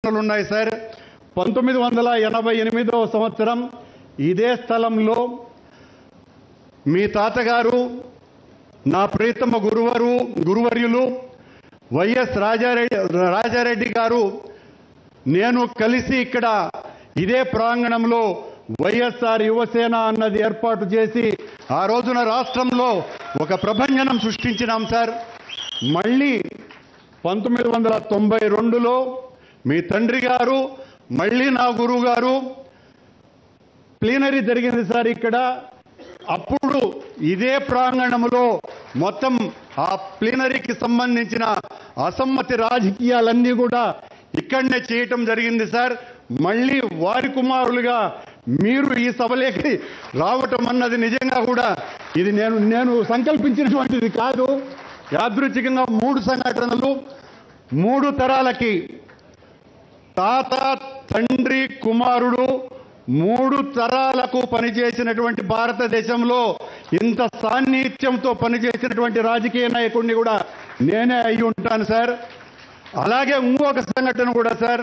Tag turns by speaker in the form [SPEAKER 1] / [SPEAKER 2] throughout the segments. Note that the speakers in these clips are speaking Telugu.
[SPEAKER 1] సంఘటనలు ఉన్నాయి సార్ పంతొమ్మిది వందల ఎనభై ఎనిమిదవ సంవత్సరం ఇదే స్థలంలో మీ తాతగారు నా ప్రీతమ గురువరు గురువర్యులు వైఎస్ రాజారెడ్డి రాజారెడ్డి గారు నేను కలిసి ఇక్కడ ఇదే ప్రాంగణంలో వైఎస్ఆర్ యువసేన అన్నది ఏర్పాటు చేసి ఆ రోజున రాష్ట్రంలో ఒక ప్రభంజనం సృష్టించినాం సార్ మళ్ళీ పంతొమ్మిది వందల తొంభై రెండులో మీ తండ్రి గారు మళ్ళీ నా గురువు గారు ప్లీనరీ జరిగింది సార్ ఇక్కడ అప్పుడు ఇదే ప్రాంగణంలో మొత్తం ఆ ప్లీనరీకి సంబంధించిన అసమ్మతి రాజకీయాలన్నీ కూడా ఇక్కడనే చేయటం జరిగింది సార్ మళ్ళీ వారి కుమారులుగా మీరు ఈ సభలోకి రావటం అన్నది నిజంగా కూడా ఇది నేను నేను సంకల్పించినటువంటిది కాదు యాదృచ్ఛికంగా మూడు సంఘటనలు మూడు తరాలకి తాత తండ్రి కుమారుడు మూడు తరాలకు పనిచేసినటువంటి భారతదేశంలో ఇంత సాన్నిహిత్యంతో పనిచేసినటువంటి రాజకీయ నాయకుడిని కూడా నేనే అయి ఉంటాను సార్ అలాగే ఇంకొక సంఘటన కూడా సార్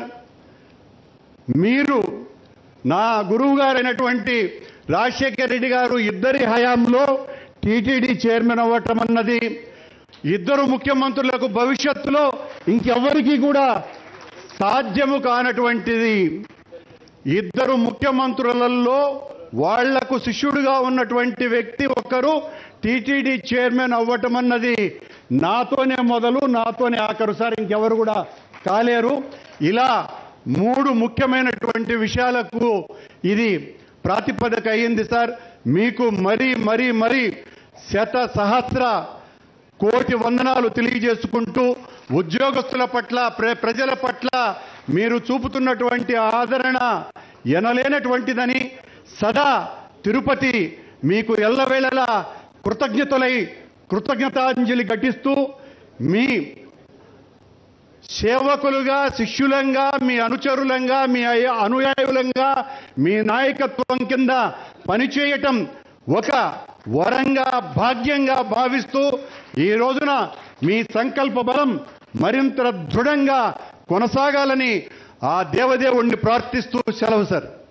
[SPEAKER 1] మీరు నా గురువు గారైనటువంటి రాజశేఖర్ రెడ్డి గారు ఇద్దరి హయాంలో టీటీడీ చైర్మన్ అవ్వటం అన్నది ఇద్దరు ముఖ్యమంత్రులకు భవిష్యత్తులో ఇంకెవ్వరికీ కూడా సాధ్యము కానటువంటిది ఇద్దరు ముఖ్యమంత్రులలో వాళ్లకు శిష్యుడిగా ఉన్నటువంటి వ్యక్తి ఒక్కరు టీటీడీ చైర్మన్ అవ్వటం అన్నది నాతోనే మొదలు నాతోనే ఆఖరు సార్ ఇంకెవరు కూడా కాలేరు ఇలా మూడు ముఖ్యమైనటువంటి విషయాలకు ఇది ప్రాతిపదిక అయింది సార్ మీకు మరీ మరీ మరీ శత సహస్ర కోటి వందనాలు తెలియజేసుకుంటూ ఉద్యోగస్తుల పట్ల ప్ర- ప్రజల పట్ల మీరు చూపుతున్నటువంటి ఆదరణ ఎనలేనటువంటిదని సదా తిరుపతి మీకు ఎల్లవేళలా కృతజ్ఞతలై కృతజ్ఞతాంజలి ఘటిస్తూ మీ సేవకులుగా శిష్యులంగా మీ అనుచరులంగా మీ అయ- అనుయాయులంగా మీ నాయకత్వం కింద పనిచేయటం ఒక వరంగా భాగ్యంగా భావిస్తూ ఈ రోజున మీ సంకల్ప బలం మరింత దృఢంగా కొనసాగాలని ఆ దేవదేవుణ్ణి ప్రార్థిస్తూ సెలవు సార్